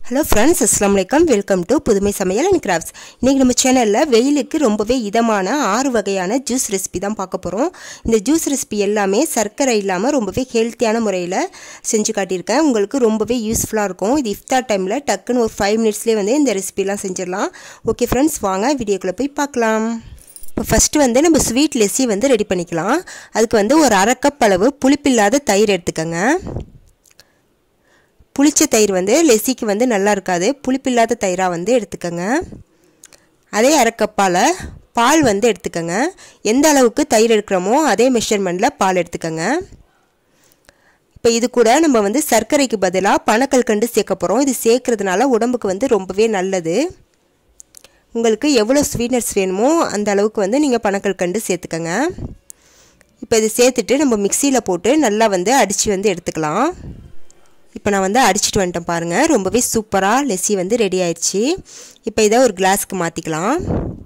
hello friends அஸ்லாம் வலைக்கம் welcome to புதுமை சமையல் அண்ட் கிராஃப்ட்ஸ் இன்றைக்கி நம்ம சேனலில் வெயிலுக்கு ரொம்பவே இதமான ஆறு வகையான ஜூஸ் ரெசிபி தான் பார்க்க போகிறோம் இந்த ஜூஸ் ரெசிபி எல்லாமே சர்க்கரை இல்லாமல் ரொம்பவே ஹெல்த்தியான முறையில் செஞ்சு காட்டியிருக்கேன் உங்களுக்கு ரொம்பவே யூஸ்ஃபுல்லாக இருக்கும் இது இஃப்தார் டைமில் டக்குன்னு ஒரு ஃபைவ் மினிட்ஸ்லேயே வந்து இந்த ரெசிபிலாம் செஞ்சிடலாம் ஓகே ஃப்ரெண்ட்ஸ் வாங்க வீடியோக்குள்ளே போய் பார்க்கலாம் இப்போ ஃபஸ்ட்டு வந்து நம்ம ஸ்வீட் லெஸ்ஸி வந்து ரெடி பண்ணிக்கலாம் அதுக்கு வந்து ஒரு அரை கப் அளவு புளிப்பில்லாத தயிர் எடுத்துக்கோங்க புளிச்ச தயிர் வந்து லெசிக்கு வந்து நல்லா இருக்காது புளிப்பில்லாத தயிராக வந்து எடுத்துக்கோங்க அதே அரைக்கப்பால் பால் வந்து எடுத்துக்கோங்க எந்த அளவுக்கு தயிர் எடுக்கிறோமோ அதே மெஷர்மெண்ட்டில் பால் எடுத்துக்கோங்க இப்போ இது கூட நம்ம வந்து சர்க்கரைக்கு பதிலாக பனக்கல்கண்டு சேர்க்க போகிறோம் இது சேர்க்கறதுனால உடம்புக்கு வந்து ரொம்பவே நல்லது உங்களுக்கு எவ்வளோ ஸ்வீட்னஸ் வேணுமோ அந்த அளவுக்கு வந்து நீங்கள் பனக்கல்கண்டு சேர்த்துக்கோங்க இப்போ இது சேர்த்துட்டு நம்ம மிக்சியில் போட்டு நல்லா வந்து அடித்து வந்து எடுத்துக்கலாம் இப்போ நான் வந்து அடிச்சிட்டு வந்துட்டேன் பாருங்கள் ரொம்பவே சூப்பராக லெஸ்ஸி வந்து ரெடி ஆயிடுச்சு இப்போ இதை ஒரு கிளாஸ்க்கு மாற்றிக்கலாம்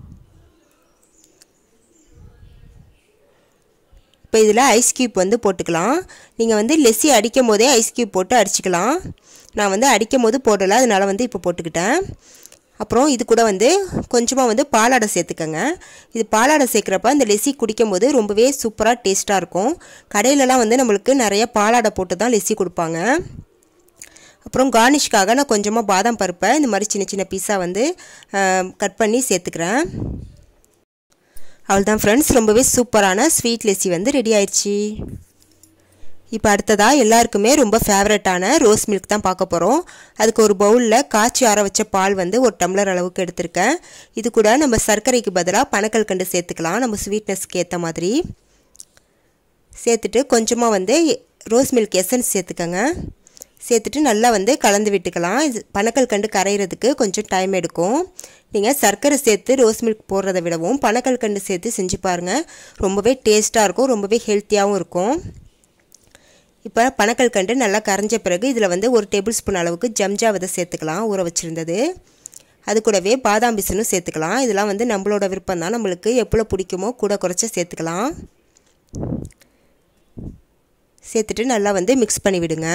இப்போ இதில் ஐஸ் க்யூப் வந்து போட்டுக்கலாம் நீங்கள் வந்து லெஸ்ஸி அடிக்கும் போதே ஐஸ் க்யூப் போட்டு அடிச்சிக்கலாம் நான் வந்து அடிக்கும் போது போடலை அதனால் வந்து இப்போ போட்டுக்கிட்டேன் அப்புறம் இது கூட வந்து கொஞ்சமாக வந்து பாலாடை சேர்த்துக்கோங்க இது பாலாடை சேர்க்குறப்ப அந்த லெஸ்ஸி குடிக்கும் போது ரொம்பவே சூப்பராக டேஸ்ட்டாக இருக்கும் கடையிலலாம் வந்து நம்மளுக்கு நிறைய பாலாடை போட்டு தான் லெஸ்ஸி கொடுப்பாங்க அப்புறம் கார்னிஷ்காக நான் கொஞ்சமாக பாதாம் பருப்பை இந்த மாதிரி சின்ன சின்ன பீஸாக வந்து கட் பண்ணி சேர்த்துக்கிறேன் அவ்வளோதான் ஃப்ரெண்ட்ஸ் ரொம்பவே சூப்பரான ஸ்வீட் லெஸ்ஸி வந்து ரெடி ஆயிடுச்சு இப்போ அடுத்ததாக எல்லாருக்குமே ரொம்ப ஃபேவரட்டான ரோஸ் மில்க் தான் பார்க்க போகிறோம் அதுக்கு ஒரு பவுலில் காய்ச்சி ஆற வச்ச பால் வந்து ஒரு டம்ளர் அளவுக்கு எடுத்திருக்கேன் இது கூட நம்ம சர்க்கரைக்கு பதிலாக பனக்கல்கண்டு சேர்த்துக்கலாம் நம்ம ஸ்வீட்னஸ்க்கு ஏற்ற மாதிரி சேர்த்துட்டு கொஞ்சமாக வந்து ரோஸ் மில்க் எசன்ஸ் சேர்த்துக்கோங்க சேர்த்துட்டு நல்லா வந்து கலந்து விட்டுக்கலாம் இது பனக்கல்கண்டு கரையிறதுக்கு கொஞ்சம் டைம் எடுக்கும் நீங்கள் சர்க்கரை சேர்த்து ரோஸ் மில்க் போடுறத விடவும் பனக்கல்கண்டு சேர்த்து செஞ்சு பாருங்கள் ரொம்பவே டேஸ்ட்டாக இருக்கும் ரொம்பவே ஹெல்த்தியாகவும் இருக்கும் இப்போ பனக்கல்கண்டு நல்லா கரைஞ்ச பிறகு இதில் வந்து ஒரு டேபிள் ஸ்பூன் அளவுக்கு ஜம்ஜா விதை சேர்த்துக்கலாம் ஊற வச்சுருந்தது அது கூடவே பாதாம் பிசுனும் சேர்த்துக்கலாம் இதெல்லாம் வந்து நம்மளோட விருப்பம் தான் நம்மளுக்கு எவ்வளோ பிடிக்குமோ கூட குறைச்ச சேர்த்துக்கலாம் சேர்த்துட்டு நல்லா வந்து மிக்ஸ் பண்ணி விடுங்க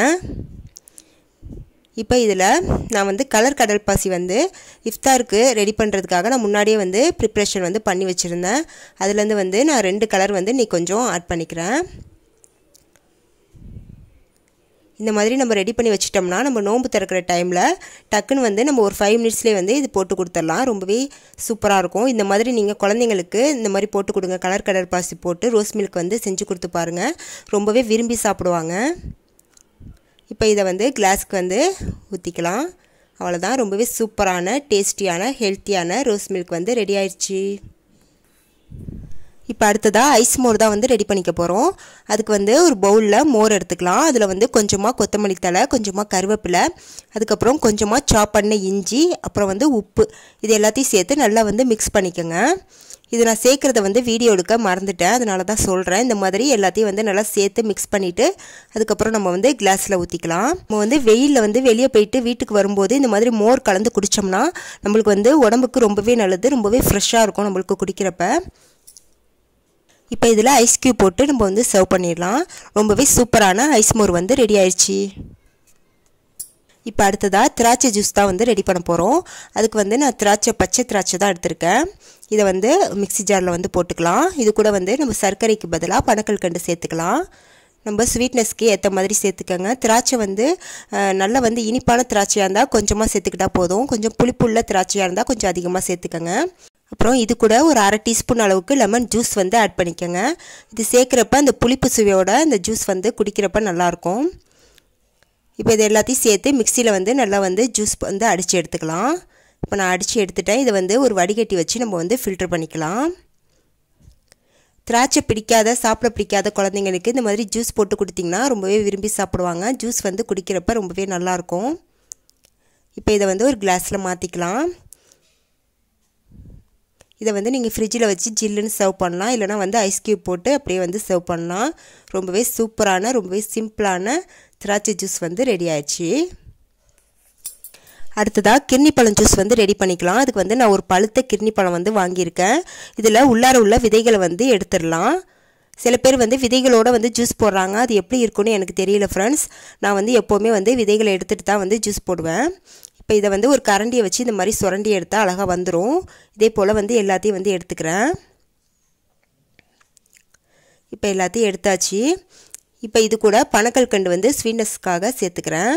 இப்போ இதில் நான் வந்து கலர் கடல் பாசி வந்து இஃப்தாருக்கு ரெடி பண்ணுறதுக்காக நான் முன்னாடியே வந்து ப்ரிப்ரேஷன் வந்து பண்ணி வச்சுருந்தேன் அதுலேருந்து வந்து நான் ரெண்டு கலர் வந்து நீ கொஞ்சம் ஆட் பண்ணிக்கிறேன் இந்த மாதிரி நம்ம ரெடி பண்ணி வச்சிட்டோம்னா நம்ம நோன்பு திறக்கிற டைமில் டக்குன்னு வந்து நம்ம ஒரு ஃபைவ் மினிட்ஸ்லேயே வந்து இது போட்டு கொடுத்துடலாம் ரொம்பவே சூப்பராக இருக்கும் இந்த மாதிரி நீங்கள் குழந்தைங்களுக்கு இந்த மாதிரி போட்டு கொடுங்க கலர் கலர் பாசி போட்டு ரோஸ் மில்க் வந்து செஞ்சு கொடுத்து பாருங்கள் ரொம்பவே விரும்பி சாப்பிடுவாங்க இப்போ இதை வந்து கிளாஸ்க்கு வந்து ஊற்றிக்கலாம் அவ்வளோதான் ரொம்பவே சூப்பரான டேஸ்டியான ஹெல்த்தியான ரோஸ் மில்க் வந்து ரெடி ஆயிடுச்சு இப்போ அடுத்ததாக ஐஸ் மோர் தான் வந்து ரெடி பண்ணிக்க போகிறோம் அதுக்கு வந்து ஒரு பவுலில் மோர் எடுத்துக்கலாம் அதில் வந்து கொஞ்சமாக கொத்தமல்லி தலை கொஞ்சமாக கருவேப்பிலை அதுக்கப்புறம் கொஞ்சமாக சாப் பண்ண இஞ்சி அப்புறம் வந்து உப்பு இது எல்லாத்தையும் சேர்த்து நல்லா வந்து மிக்ஸ் பண்ணிக்கோங்க இது நான் சேர்க்குறத வந்து வீடியோ எடுக்க மறந்துட்டேன் அதனால தான் சொல்கிறேன் இந்த மாதிரி எல்லாத்தையும் வந்து நல்லா சேர்த்து மிக்ஸ் பண்ணிவிட்டு அதுக்கப்புறம் நம்ம வந்து கிளாஸில் ஊற்றிக்கலாம் நம்ம வந்து வெயிலில் வந்து வெளியே போயிட்டு வீட்டுக்கு வரும்போது இந்த மாதிரி மோர் கலந்து குடித்தோம்னா நம்மளுக்கு வந்து உடம்புக்கு ரொம்பவே நல்லது ரொம்பவே ஃப்ரெஷ்ஷாக இருக்கும் நம்மளுக்கு குடிக்கிறப்ப இப்போ இதில் ஐஸ் க்யூப் போட்டு நம்ம வந்து சர்வ் பண்ணிடலாம் ரொம்பவே சூப்பரான ஐஸ் மோர் வந்து ரெடி ஆயிடுச்சு இப்போ அடுத்ததாக திராட்சை ஜூஸ் தான் வந்து ரெடி பண்ண போகிறோம் அதுக்கு வந்து நான் திராட்சை பச்சை திராட்சை தான் எடுத்திருக்கேன் இதை வந்து மிக்சி ஜாரில் வந்து போட்டுக்கலாம் இது கூட வந்து நம்ம சர்க்கரைக்கு பதிலாக பனக்கல்கண்டு சேர்த்துக்கலாம் நம்ம ஸ்வீட்னஸ்க்கு ஏற்ற மாதிரி சேர்த்துக்கோங்க திராட்சை வந்து நல்லா வந்து இனிப்பான திராட்சையாக இருந்தால் கொஞ்சமாக சேர்த்துக்கிட்டால் போதும் கொஞ்சம் புளிப்புள்ள திராட்சையாக இருந்தால் கொஞ்சம் அதிகமாக சேர்த்துக்கோங்க அப்புறம் இது கூட ஒரு அரை டீஸ்பூன் அளவுக்கு லெமன் ஜூஸ் வந்து ஆட் பண்ணிக்கோங்க இது சேர்க்குறப்ப அந்த புளிப்பு சுவையோட இந்த ஜூஸ் வந்து குடிக்கிறப்ப நல்லாயிருக்கும் இப்போ இது எல்லாத்தையும் சேர்த்து மிக்சியில் வந்து நல்லா வந்து ஜூஸ் வந்து அடித்து எடுத்துக்கலாம் இப்போ நான் அடித்து எடுத்துட்டேன் இதை வந்து ஒரு வடிகட்டி வச்சு நம்ம வந்து ஃபில்டர் பண்ணிக்கலாம் திராட்சை பிடிக்காத சாப்பிட பிடிக்காத குழந்தைங்களுக்கு இந்த மாதிரி ஜூஸ் போட்டு கொடுத்திங்கன்னா ரொம்பவே விரும்பி சாப்பிடுவாங்க ஜூஸ் வந்து குடிக்கிறப்ப ரொம்பவே நல்லாயிருக்கும் இப்போ இதை வந்து ஒரு கிளாஸில் மாற்றிக்கலாம் இதை வந்து நீங்கள் ஃப்ரிட்ஜில் வச்சு ஜில்லுன்னு சர்வ் பண்ணலாம் இல்லைனா வந்து ஐஸ் க்யூப் போட்டு அப்படியே வந்து சர்வ் பண்ணலாம் ரொம்பவே சூப்பரான ரொம்பவே சிம்பிளான திராட்சை ஜூஸ் வந்து ரெடி ஆயிடுச்சு அடுத்ததாக கிர்னி பழம் ஜூஸ் வந்து ரெடி பண்ணிக்கலாம் அதுக்கு வந்து நான் ஒரு பழுத்த கிர்னி பழம் வந்து வாங்கியிருக்கேன் இதில் உள்ளார உள்ள விதைகளை வந்து எடுத்துடலாம் சில பேர் வந்து விதைகளோட வந்து ஜூஸ் போடுறாங்க அது எப்படி இருக்குன்னு எனக்கு தெரியல ஃப்ரெண்ட்ஸ் நான் வந்து எப்போவுமே வந்து விதைகளை எடுத்துகிட்டு தான் வந்து ஜூஸ் போடுவேன் இப்போ இதை வந்து ஒரு கரண்டியை வச்சு இந்த மாதிரி சுரண்டி எடுத்தால் அழகாக வந்துடும் இதே போல் வந்து எல்லாத்தையும் வந்து எடுத்துக்கிறேன் இப்போ எல்லாத்தையும் எடுத்தாச்சு இப்போ இது கூட பனக்கல்கண்டு வந்து ஸ்வீட்னஸ்க்காக சேர்த்துக்கிறேன்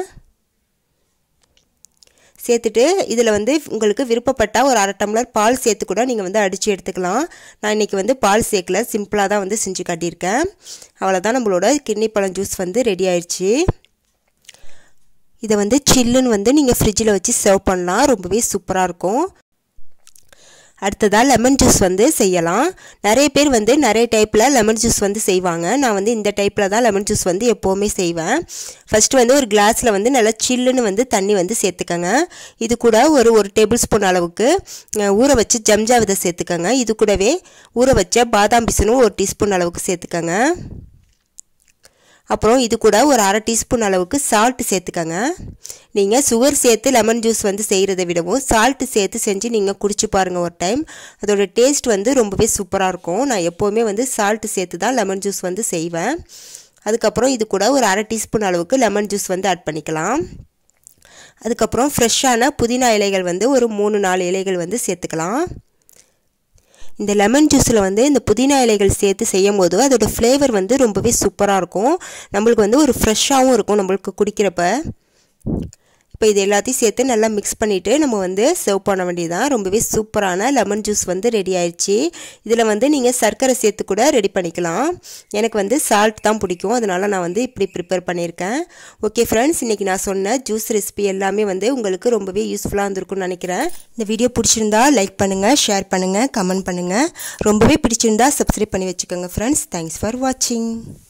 சேர்த்துட்டு இதில் வந்து உங்களுக்கு விருப்பப்பட்டால் ஒரு அரை டம்ளர் பால் சேர்த்து கூட நீங்கள் வந்து அடித்து எடுத்துக்கலாம் நான் இன்றைக்கி வந்து பால் சேர்க்கல சிம்பிளாக தான் வந்து செஞ்சு காட்டியிருக்கேன் அவ்வளோதான் நம்மளோட கிண்ணி பழம் ஜூஸ் வந்து ரெடி ஆயிடுச்சு இதை வந்து சில்லுன்னு வந்து நீங்கள் ஃப்ரிட்ஜில் வச்சு சர்வ் பண்ணலாம் ரொம்பவே சூப்பராக இருக்கும் அடுத்ததாக லெமன் ஜூஸ் வந்து செய்யலாம் நிறைய பேர் வந்து நிறைய டைப்பில் லெமன் ஜூஸ் வந்து செய்வாங்க நான் வந்து இந்த டைப்பில் தான் லெமன் ஜூஸ் வந்து எப்போவுமே செய்வேன் ஃபஸ்ட்டு வந்து ஒரு கிளாஸில் வந்து நல்லா சில்லுன்னு வந்து தண்ணி வந்து சேர்த்துக்கங்க இது கூட ஒரு ஒரு டேபிள் ஸ்பூன் அளவுக்கு ஊற வச்சு ஜம்ஜா விதை சேர்த்துக்கங்க இது கூடவே ஊற வச்ச பாதாம் பிசனும் ஒரு டீஸ்பூன் அளவுக்கு சேர்த்துக்கங்க அப்புறம் இது கூட ஒரு அரை டீஸ்பூன் அளவுக்கு சால்ட்டு சேர்த்துக்கங்க நீங்கள் சுகர் சேர்த்து லெமன் ஜூஸ் வந்து செய்கிறத விடவும் சால்ட்டு சேர்த்து செஞ்சு நீங்கள் குடிச்சு பாருங்கள் ஒரு டைம் அதோட டேஸ்ட் வந்து ரொம்பவே சூப்பராக இருக்கும் நான் எப்போவுமே வந்து சால்ட்டு சேர்த்து தான் லெமன் ஜூஸ் வந்து செய்வேன் அதுக்கப்புறம் இது கூட ஒரு அரை டீஸ்பூன் அளவுக்கு லெமன் ஜூஸ் வந்து ஆட் பண்ணிக்கலாம் அதுக்கப்புறம் ஃப்ரெஷ்ஷான புதினா இலைகள் வந்து ஒரு மூணு நாலு இலைகள் வந்து சேர்த்துக்கலாம் இந்த லெமன் ஜூஸில் வந்து இந்த புதினா இலைகள் சேர்த்து செய்யும் போது அதோடய ஃப்ளேவர் வந்து ரொம்பவே சூப்பராக இருக்கும் நம்மளுக்கு வந்து ஒரு ஃப்ரெஷ்ஷாகவும் இருக்கும் நம்மளுக்கு குடிக்கிறப்ப இப்போ இது எல்லாத்தையும் சேர்த்து நல்லா மிக்ஸ் பண்ணிவிட்டு நம்ம வந்து சர்வ் பண்ண வேண்டியதான் ரொம்பவே சூப்பரான லெமன் ஜூஸ் வந்து ரெடி ஆயிடுச்சு இதில் வந்து நீங்கள் சர்க்கரை சேர்த்து கூட ரெடி பண்ணிக்கலாம் எனக்கு வந்து சால்ட் தான் பிடிக்கும் அதனால் நான் வந்து இப்படி ப்ரிப்பேர் பண்ணியிருக்கேன் ஓகே ஃப்ரெண்ட்ஸ் இன்றைக்கி நான் சொன்ன ஜூஸ் ரெசிபி எல்லாமே வந்து உங்களுக்கு ரொம்பவே யூஸ்ஃபுல்லாக இருந்திருக்கும்னு நினைக்கிறேன் இந்த வீடியோ பிடிச்சிருந்தா லைக் பண்ணுங்கள் ஷேர் பண்ணுங்கள் கமெண்ட் பண்ணுங்கள் ரொம்பவே பிடிச்சிருந்தா சப்ஸ்கிரைப் பண்ணி வச்சுக்கோங்க ஃப்ரெண்ட்ஸ் தேங்க்ஸ் ஃபார் வாட்சிங்